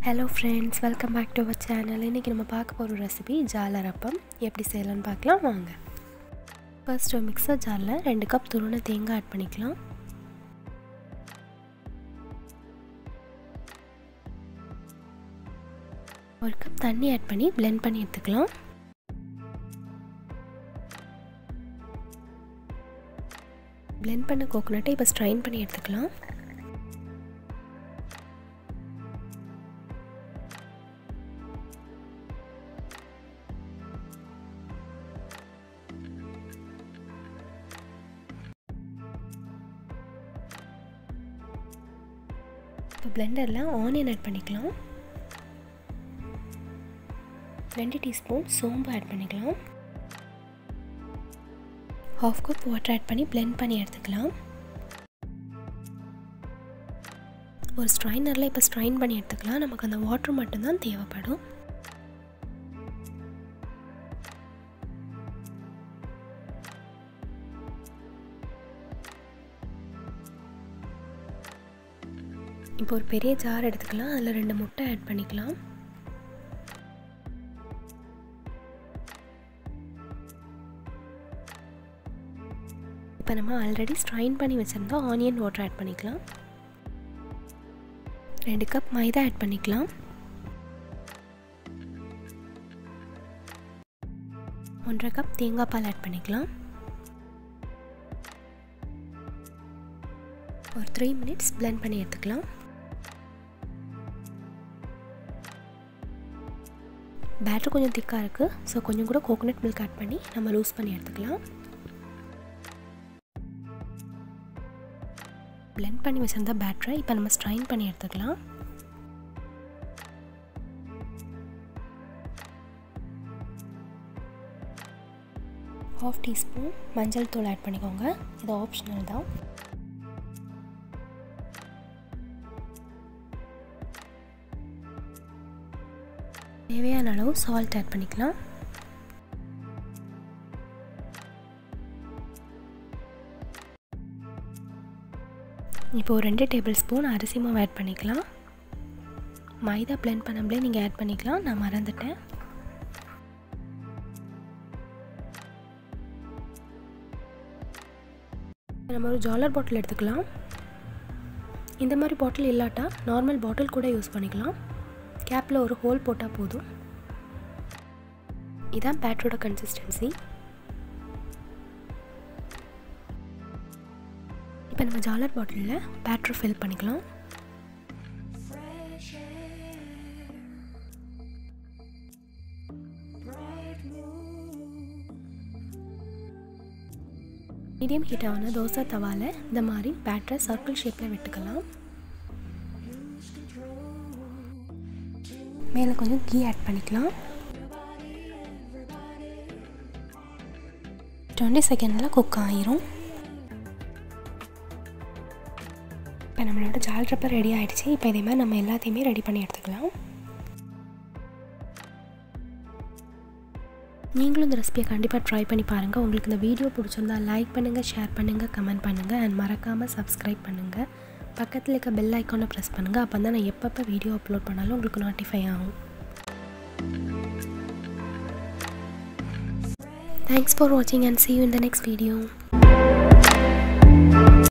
hello friends welcome back to our channel இன்றைக்கி நம்ம பார்க்க போகிற ரெசிபி ஜாலரப்பம் எப்படி செய்யலாம்னு பார்க்கலாம் வாங்க ஃபர்ஸ்ட் ஒரு மிக்சர் ஜாரில் ரெண்டு கப் துருவன தேங்காய் ஆட் பண்ணிக்கலாம் ஒரு கப் தண்ணி ஆட் பண்ணி பிளெண்ட் பண்ணி எடுத்துக்கலாம் பிளெண்ட் பண்ண கோகோனட்டை இப்போ ஸ்ட்ரைன் பண்ணி எடுத்துக்கலாம் இப்போ பிளெண்டரில் ஆனியன் ஆட் பண்ணிக்கலாம் ரெண்டு டீஸ்பூன் சோம்பு ஆட் பண்ணிக்கலாம் ஹாஃப் கப் வாட்டர் ஆட் பண்ணி பிளெண்ட் பண்ணி எடுத்துக்கலாம் ஒரு ஸ்ட்ரைனரில் இப்போ ஸ்ட்ரைன் பண்ணி எடுத்துக்கலாம் நமக்கு அந்த வாட்டர் மட்டும்தான் தேவைப்படும் இப்போ ஒரு பெரிய ஜார் எடுத்துக்கலாம் அதில் ரெண்டு முட்டை ஆட் பண்ணிக்கலாம் இப்போ நம்ம ஆல்ரெடி ஸ்ட்ரைன் பண்ணி வச்சுருந்தோம் ஆனியன் வாட்டர் ஆட் பண்ணிக்கலாம் ரெண்டு கப் மைதா ஆட் பண்ணிக்கலாம் ஒன்றரை கப் தேங்காய் பால் ஆட் பண்ணிக்கலாம் ஒரு த்ரீ மினிட்ஸ் பிளெண்ட் பண்ணி எடுத்துக்கலாம் பேட்டர் கொஞ்சம் திக்காக இருக்குது ஸோ கொஞ்சம் கூட கோகோனட் மில்க் ஆட் பண்ணி நம்ம லூஸ் பண்ணி எடுத்துக்கலாம் பிளெண்ட் பண்ணி வச்சுருந்த பேட்டரை இப்போ நம்ம ஸ்ட்ரைன் பண்ணி எடுத்துக்கலாம் ஹாஃப் டீஸ்பூன் மஞ்சள் தூள் ஆட் பண்ணிக்கோங்க இது ஆப்ஷனல் தான் தேவையான அளவு சால்ட் ஆட் பண்ணிக்கலாம் இப்போ ரெண்டு டேபிள் ஸ்பூன் அரிசி மாவு ஆட் பண்ணிக்கலாம் மைதா பிளெண்ட் பண்ணாமலே நீங்கள் ஆட் பண்ணிக்கலாம் நான் மறந்துட்டேன் நம்ம ஒரு ஜாலர் பாட்டில் எடுத்துக்கலாம் இந்த மாதிரி பாட்டில் இல்லாட்டா நார்மல் பாட்டில் கூட யூஸ் பண்ணிக்கலாம் கேப்பில் ஒரு ஹோல் போட்டால் போதும் இதான் பேட்டரோட கன்சிஸ்டன்சி இப்போ நம்ம ஜாலர் பாட்டிலில் பேட்டர் ஃபில் பண்ணிக்கலாம் மீடியம் ஹீட்டான தோசை தவாவில் இந்த மாதிரி பேட்டரை சர்க்கிள் ஷேப்பில் விட்டுக்கலாம் மேலே கொஞ்சம் கீ ஆட் பண்ணிக்கலாம் டுவெண்ட்டி செகண்டில் குக் ஆயிரும் இப்போ நம்மளோட ஜால் ரப்பர் ரெடி ஆகிடுச்சு இப்போ இதே மாதிரி நம்ம எல்லாத்தையுமே ரெடி பண்ணி எடுத்துக்கலாம் நீங்களும் இந்த ரெசிபியை கண்டிப்பாக ட்ரை பண்ணி பாருங்கள் உங்களுக்கு இந்த வீடியோ பிடிச்சிருந்தா லைக் பண்ணுங்கள் ஷேர் பண்ணுங்கள் கமெண்ட் பண்ணுங்கள் அண்ட் மறக்காமல் சப்ஸ்கிரைப் பண்ணுங்கள் பக்கத்தில் இருக்க பெல் ஐக்கானை ப்ரெஸ் பண்ணுங்கள் அப்போ தான் நான் எப்பப்போ வீடியோ அப்லோட் பண்ணாலும் உங்களுக்கு நோட்டிஃபை ஆகும் தேங்க்ஸ் ஃபார் வாட்சிங் and see you in the next video